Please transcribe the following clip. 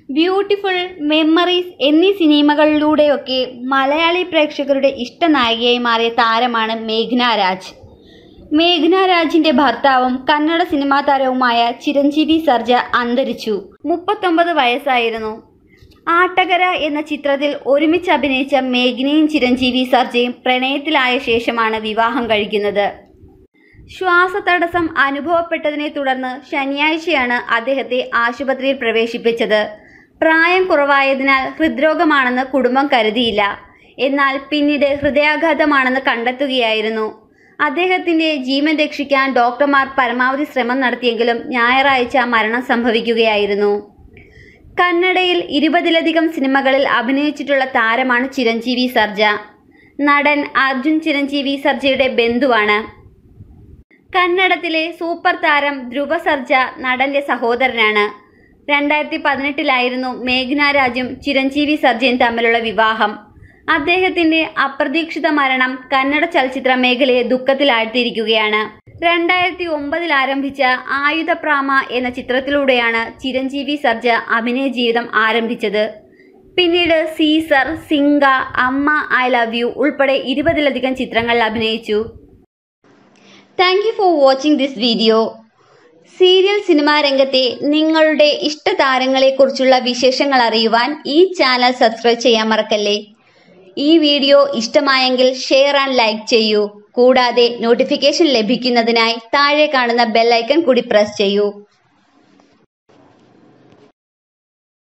beautiful memories എന്നീ സിനിമകളിലൂടെയൊക്കെ മലയാളി പ്രേക്ഷകരുടെ ഇഷ്ടനായികയായി മാറിയ താരമാണ് മേഘ്ന രാജ് മേഘ്ന രാജിന്റെ ഭർത്താവും കന്നഡ സിനിമാ താരവുമായ ചിരഞ്ജീവി സർജ അന്തരിച്ചു മുപ്പത്തൊമ്പത് വയസ്സായിരുന്നു ആട്ടകര എന്ന ചിത്രത്തിൽ ഒരുമിച്ച് അഭിനയിച്ച മേഘ്നയും ചിരഞ്ജീവി സർജയും പ്രണയത്തിലായ ശേഷമാണ് വിവാഹം കഴിക്കുന്നത് ശ്വാസതടസ്സം അനുഭവപ്പെട്ടതിനെ തുടർന്ന് ശനിയാഴ്ചയാണ് അദ്ദേഹത്തെ ആശുപത്രിയിൽ പ്രവേശിപ്പിച്ചത് പ്രായം കുറവായതിനാൽ ഹൃദ്രോഗമാണെന്ന് കുടുംബം കരുതിയില്ല എന്നാൽ പിന്നീട് ഹൃദയാഘാതമാണെന്ന് കണ്ടെത്തുകയായിരുന്നു അദ്ദേഹത്തിന്റെ ജീവൻ രക്ഷിക്കാൻ ഡോക്ടർമാർ പരമാവധി ശ്രമം നടത്തിയെങ്കിലും ഞായറാഴ്ച മരണം സംഭവിക്കുകയായിരുന്നു കന്നഡയിൽ ഇരുപതിലധികം സിനിമകളിൽ അഭിനയിച്ചിട്ടുള്ള താരമാണ് ചിരഞ്ജീവി സർജ നടൻ അർജുൻ ചിരഞ്ജീവി സർജയുടെ ബന്ധുവാണ് കന്നഡത്തിലെ സൂപ്പർ താരം ധ്രുവ സർജ നടന്റെ സഹോദരനാണ് രണ്ടായിരത്തി പതിനെട്ടിലായിരുന്നു മേഘ്ന രാജും ചിരഞ്ജീവി സർജയും തമ്മിലുള്ള വിവാഹം അദ്ദേഹത്തിന്റെ അപ്രതീക്ഷിത മരണം കന്നഡ ചലച്ചിത്ര മേഖലയെ ദുഃഖത്തിലാഴ്ത്തിയിരിക്കുകയാണ് രണ്ടായിരത്തി ഒമ്പതിൽ ആരംഭിച്ച ആയുധപ്രാമ എന്ന ചിത്രത്തിലൂടെയാണ് ചിരഞ്ജീവി സർജ അഭിനയ ജീവിതം ആരംഭിച്ചത് പിന്നീട് സീസർ സിംഗ അമ്മ ഐ ലവ് യു ഉൾപ്പെടെ ഇരുപതിലധികം ചിത്രങ്ങളിൽ അഭിനയിച്ചു thank you for watching this video serial cinema രംഗത്തെ നിങ്ങളുടെ ഇഷ്ട താരങ്ങളെക്കുറിച്ചുള്ള വിശേഷങ്ങൾ അറിയുവാൻ ഈ ചാനൽ സബ്സ്ക്രൈബ് ചെയ്യാൻ മറക്കല്ലേ ഈ വീഡിയോ ഇഷ്ടമായെങ്കിൽ ഷെയർ ആൻഡ് ലൈക്ക് ചെയ്യൂ കൂടാതെ നോട്ടിഫിക്കേഷൻ ലഭിക്കുന്നതിനായി താഴെ കാണുന്ന ബെൽ ഐക്കൺ കൂടി പ്രസ് ചെയ്യൂ